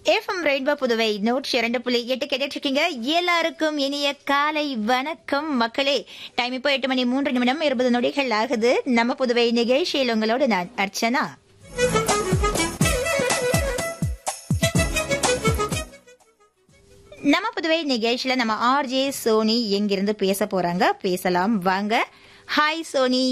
FM rainbow Puduvai நூற்றி இரண்டு புள்ளி எட்டு கேட்டுட்டு இருக்கீங்க எல்லாருக்கும் இனிய காலை வணக்கம் மக்களே டைம் இப்போ எட்டு மணி மூன்று நிமிடம் இருபது நொடிகள் ஆகுது நம்ம புதுவை நிகழ்ச்சியில் உங்களோடு நான் அர்ச்சனா நம்ம புதுவை நிகழ்ச்சியில நம்ம ஆர்ஜே சோனி எங்கிருந்து பேச போறாங்க பேசலாம் வாங்க ஹாய் சோனி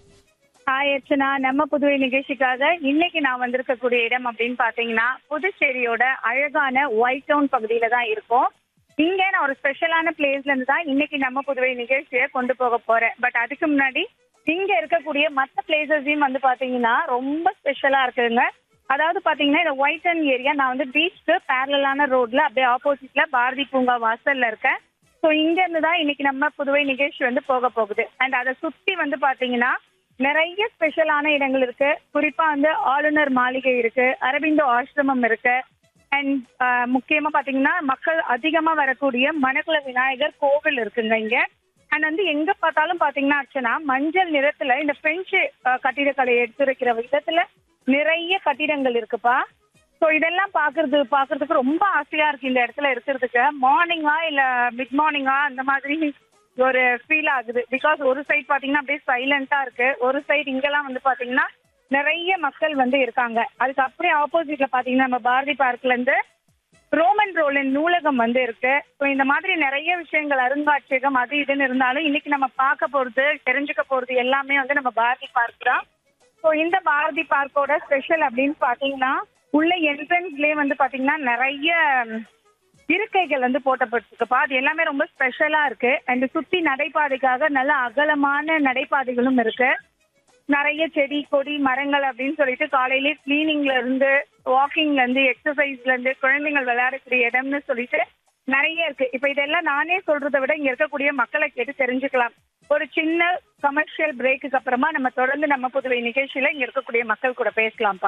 ஹாய் அர்ச்சனா நம்ம புதுவை நிகழ்ச்சிக்காக இன்னைக்கு நான் வந்திருக்கக்கூடிய இடம் அப்படின்னு பாத்தீங்கன்னா புதுச்சேரியோட அழகான ஒயிட் டவுன் பகுதியில தான் இருக்கோம் இங்க நான் ஒரு ஸ்பெஷலான பிளேஸ்ல இருந்து தான் இன்னைக்கு நம்ம புதுவை நிகழ்ச்சியை கொண்டு போக போறேன் பட் அதுக்கு முன்னாடி இங்க இருக்கக்கூடிய மற்ற பிளேசஸையும் வந்து பாத்தீங்கன்னா ரொம்ப ஸ்பெஷலா இருக்குங்க அதாவது பாத்தீங்கன்னா இந்த ஒயிட் டவுன் ஏரியா நான் வந்து பீச்சுக்கு பேரலான ரோட்ல அப்படியே ஆப்போசிட்ல பாரதி பூங்கா வாசல்ல இருக்கேன் ஸோ இங்க இருந்து தான் இன்னைக்கு நம்ம புதுவை நிகழ்ச்சி வந்து போக போகுது அண்ட் அதை சுத்தி வந்து பாத்தீங்கன்னா நிறைய ஸ்பெஷலான இடங்கள் இருக்கு குறிப்பா வந்து ஆளுநர் மாளிகை இருக்கு அரவிந்தோ ஆசிரமம் இருக்கு அண்ட் முக்கியமா பாத்தீங்கன்னா மக்கள் அதிகமா வரக்கூடிய மணக்குள விநாயகர் கோவில் இருக்குங்க இங்க அண்ட் வந்து எங்க பார்த்தாலும் பாத்தீங்கன்னா அர்ச்சனா மஞ்சள் நிறத்துல இந்த பிரெஞ்சு அஹ், கட்டிடக்கலை எடுத்துரைக்கிற விதத்துல நிறைய கட்டிடங்கள் இருக்குப்பா ஸோ இதெல்லாம் பாக்குறது பாக்குறதுக்கு ரொம்ப ஆசையா இருக்கு இந்த இடத்துல இருக்கிறதுக்கு மார்னிங்கா இல்ல மிட் மார்னிங்கா அந்த மாதிரி ஒரு ஃபீல் ஆகுது பிகாஸ் ஒரு சைடு பாத்தீங்கன்னா அப்படியே சைலண்டா இருக்கு ஒரு சைடு இங்கெல்லாம் வந்து பாத்தீங்கன்னா நிறைய மக்கள் வந்து இருக்காங்க அதுக்கு அப்படியே ஆப்போசிட்ல பாத்தீங்கன்னா நம்ம பாரதி பார்க்ல இருந்து ரோமன் ரோலின் நூலகம் வந்து இருக்கு ஸோ இந்த மாதிரி நிறைய விஷயங்கள் அருங்காட்சியகம் அது இதுன்னு இருந்தாலும் இன்னைக்கு நம்ம பார்க்க போறது தெரிஞ்சுக்க போறது எல்லாமே வந்து நம்ம பாரதி பார்க் தான் ஸோ இந்த பாரதி பார்க்கோட ஸ்பெஷல் அப்படின்னு பாத்தீங்கன்னா உள்ள என்ட்ரன்ஸ்லயே வந்து பாத்தீங்கன்னா நிறைய ம், இருக்கைகள் வந்து போட்டப்பட்டிருக்குப்பா அது எல்லாமே ரொம்ப ஸ்பெஷலா இருக்கு அண்ட் சுத்தி நடைபாதைக்காக நல்ல அகலமான நடைபாதைகளும் இருக்கு நிறைய செடி கொடி மரங்கள் அப்படின்னு சொல்லிட்டு காலையிலேயே கிளீனிங்ல இருந்து வாக்கிங்ல இருந்து எக்ஸசைஸ்ல இருந்து குழந்தைகள் விளையாடக்கூடிய இடம்னு சொல்லிட்டு நிறைய இருக்கு இப்ப இதெல்லாம் நானே சொல்றதை விட இங்க இருக்கக்கூடிய மக்களை கேட்டு தெரிஞ்சுக்கலாம் ஒரு சின்ன கமர்ஷியல் பிரேக்குக்கு அப்புறமா நம்ம தொடர்ந்து நம்ம புதுவை நிகழ்ச்சியில இங்க இருக்கக்கூடிய மக்கள் கூட பேசலாம்ப்பா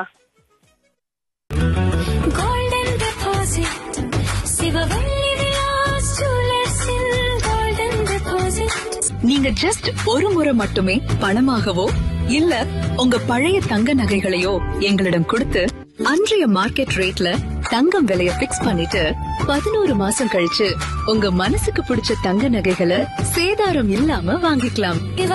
golden deposit சிவவள்ளி விலாஸ் ஜுவல்லர்ஸில் golden deposit நீங்க ஜஸ்ட் ஒரு முறை மட்டுமே பணமாகவோ இல்ல உங்க பழைய தங்க நகைகளையோ எங்களிடம் கொடுத்து அன்றைய மார்க்கெட் ரேட்ல தங்கம் விலைய பிக்ஸ் பண்ணிட்டு பதினோரு மாசம் கழிச்சு உங்க மனசுக்கு பிடிச்ச தங்க நகைகளை சேதாரம் இல்லாம வாங்கிக்கலாம் இவ